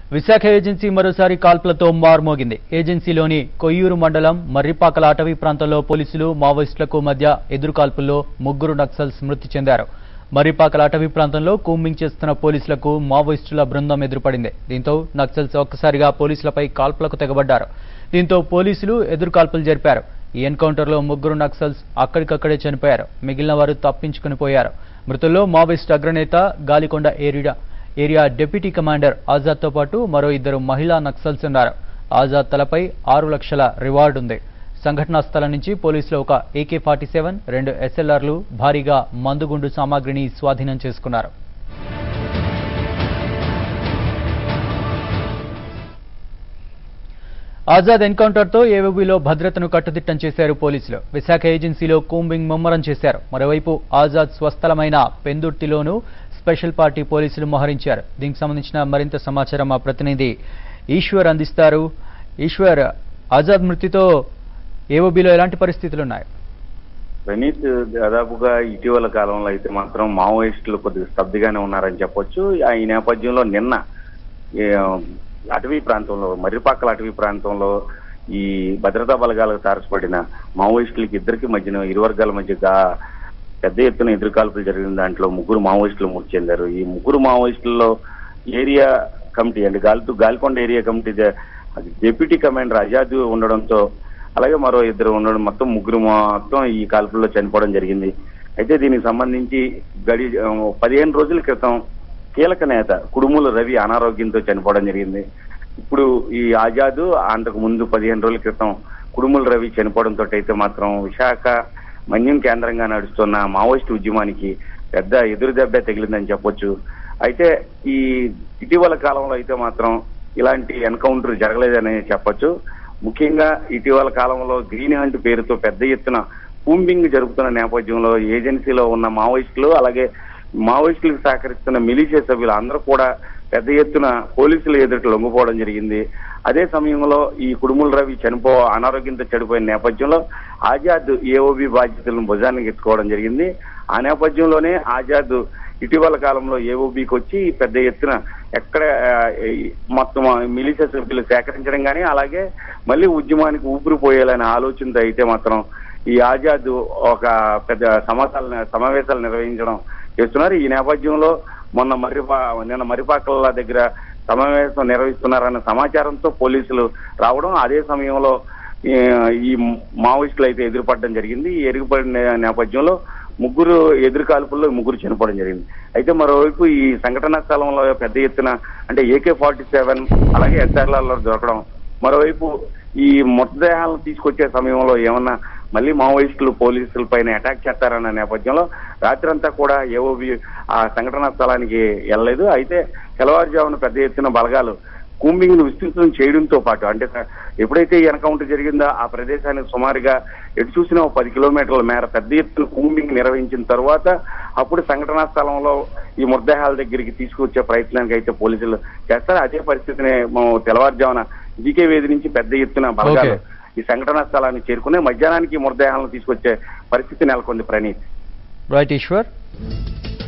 Visakha agency మరోసారి కాల్పులతో మార్మోగింది ఏజెన్సీలోని కొయ్యూరు మండలం మర్రిపాకల అటవీ ప్రాంతంలో పోలీసులు మావోయిస్టులకు మధ్య ఎదురుకాల్పుల్లో ముగ్గురు నక్సల్స్ మృతి చెందారు మర్రిపాకల అటవీ ప్రాంతంలో కూంబింగ్ చేస్తున్న పోలీసులకు మావోయిస్టుల బృందం ఎదురుపడింది దీంతో నక్సల్స్ ఒక్కసారిగా పోలీసులపై కాల్పులకు తెగబడ్డారు దీంతో పోలీసులు ఎదురుకాల్పులు జరిపారు ఈ ఎన్కౌంటర్లో ముగ్గురు నక్సల్స్ అక్కడికక్కడే చనిపోయారు మిగిలిన వారు తప్పించుకుని పోయారు మృతుల్లో మావోయిస్ట్ అగ్రనేత Galikonda area area deputy commander ఆజాద్తో పాటు మరో ఇద్దరు మహిళా నక్సల్స్ ఉన్నారు ఆజాద్ తలపై ఆరు లక్షల రివార్డు ఉంది సంఘటనా స్థలం నుంచి పోలీసులు ఒక ఏకే ఫార్టీ సెవెన్ రెండు ఎస్ఎల్ఆర్లు భారీగా మందుగుండు సామాగ్రిని స్వాధీనం చేసుకున్నారు ఆజాద్ ఎన్కౌంటర్తో ఏవోబీలో భద్రతను కట్టుదిట్టం చేశారు పోలీసులు విశాఖ ఏజెన్సీలో కూంబింగ్ ముమ్మరం చేశారు మరోవైపు ఆజాద్ స్వస్థలమైన పెందుర్తిలోనూ స్పెషల్ పార్టీ పోలీసులు మోహరించారు దీనికి సంబంధించిన మరింత సమాచారం మా ప్రతినిధి ఈశ్వర్ అందిస్తారు ఈశ్వర్ ఆజాద్ మృతితో ఏవోబీలో ఎలాంటి పరిస్థితులు ఉన్నాయి ప్రణీత్ దాదాపుగా ఇటీవల కాలంలో అయితే మాత్రం మావోయిస్టులు కొద్దిగా స్తబ్దిగానే ఉన్నారని చెప్పొచ్చు ఆ ఈ నేపథ్యంలో నిన్న ఏ, అటవీ ప్రాంతంలో మర్రిపాకల అటవీ ప్రాంతంలో ఈ భద్రతా బలగాలకు తారసపడిన మావోయిస్టులకి ఇద్దరికి మధ్యన ఇరు వర్గాల మధ్య గా- పెద్ద ఎత్తున ఎదురుకాల్పులు జరిగిన దాంట్లో ముగ్గురు మావోయిస్టులు మృతి చెందారు ఈ ముగ్గురు మావోయిస్టుల్లో ఏరియా కమిటీ అంటే గాలి గాలికొండ ఏరియా కమిటీ ద- అది డిప్యూటీ కమాండర్ ఆజాద్ ఉండడంతో అలాగే మరో ఇద్దరు ఉండడం మొత్తం ముగ్గురు మొత్తం ఈ కాల్పుల్లో చనిపోవడం జరిగింది అయితే దీనికి సంబంధించి గడి ఆ, పదిహేను రోజుల క్రితం కీలక నేత కుడుముల రవి అనారోగ్యంతో చనిపోవడం జరిగింది ఇప్పుడు ఈ ఆజాద్ అంతకు ముందు పదిహేను రోజుల క్రితం కుడుముల రవి చనిపోవడంతో అయితే మాత్రం విశాఖ మన్యం కేంద్రంగా నడుస్తున్న మావోయిస్ట్ ఉద్యమానికి పెద్ద ఎదురు దెబ్బ తగిలిందని చెప్పొచ్చు అయితే ఈ ఇటీవల కాలంలో అయితే మాత్రం ఇలాంటి ఎన్కౌంటర్ జరగలేదని చెప్పొచ్చు ముఖ్యంగా ఇటీవల కాలంలో గ్రీన్ హంట్ పేరుతో పెద్ద ఎత్తున కూంబింగ్ జరుగుతున్న నేపథ్యంలో ఏజెన్సీలో ఉన్న మావోయిస్టులు అలాగే మావోయిస్టులకు సహకరిస్తున్న మిలిషియా సభ్యులు అందరూ కూడా పెద్ద ఎత్తున పోలీసులు ఎదుట లొంగిపోవడం జరిగింది అదే సమయంలో ఈ కుడుముల రవి చనిపో అనారోగ్యంతో చనిపోయిన నేపథ్యంలో ఆజాద్ ఏఓబి బాధ్యతలను భుజానికి ఎత్తుకోవడం జరిగింది ఆ నేపథ్యంలోనే ఆజాద్ ఇటీవల కాలంలో ఏఓబికి వచ్చి పెద్ద ఎత్తున ఎక్కడ ఆ, ఈ మొత్తం మిలిషియా సభ్యులు సేకరించడం కానీ అలాగే మళ్ళీ ఉద్యమానికి ఊపిరి పోయేయాలనే ఆలోచనతో అయితే మాత్రం ఈ ఆజాద్ ఒక పెద్ద సమాసాల సమావేశాలు నిర్వహించడం చేస్తున్నారు ఈ నేపథ్యంలో మొన్న మర్రిపా నిన్న మర్రిపాకల దగ్గర సమావేశం నిర్వహిస్తున్నారన్న సమాచారంతో పోలీసులు రావడం అదే సమయంలో ఈ ఈ మావోయిస్టులు అయితే ఎదురుపడడం జరిగింది ఈ ఎదురుపడిన నేపథ్యంలో ముగ్గురు ఎదురు కాల్పుల్లో ముగ్గురు చనిపోవడం జరిగింది అయితే మరోవైపు ఈ సంఘటనా స్థలంలో పెద్ద ఎత్తున అంటే ఏకే ఫార్టీ సెవెన్ అలాగే ఎస్ఆర్లలో దొరకడం మరోవైపు ఈ మృతదేహాలను తీసుకొచ్చే సమయంలో ఏమన్నా మళ్ళీ మావోయిస్టులు పోలీసుల పైన అటాక్ చేస్తారన్న నేపథ్యంలో రాత్రంతా కూడా ఏఓబి ఆ సంఘటనా స్థలానికి వెళ్ళలేదు అయితే తెల్లవారుజామున పెద్ద ఎత్తున బలగాలు కూంబింగ్ విస్తృతం చేయడంతో పాటు అంటే స- ఎప్పుడైతే ఈ ఎన్కౌంటర్ జరిగిందో ఆ ప్రదేశానికి సుమారుగా ఎటు చూసినా ఒక పది కిలోమీటర్ల మేర పెద్ద ఎత్తున కూంబింగ్ నిర్వహించిన తర్వాత అప్పుడు సంఘటనా స్థలంలో ఈ మృతదేహాల దగ్గరికి తీసుకొచ్చే ప్రయత్నానికి అయితే పోలీసులు చేస్తారు అదే పరిస్థితిని మనం తెల్లవారుజామున జీకే వేది నుంచి పెద్ద ఎత్తున బలగాలు Okay. ఈ సంఘటనా స్థలాన్ని చేరుకుని మధ్యాహ్నానికి ఈ మృతదేహాలను తీసుకొచ్చే పరిస్థితి నెలకొంది ప్రణీత్ రైట్ ఈశ్వర్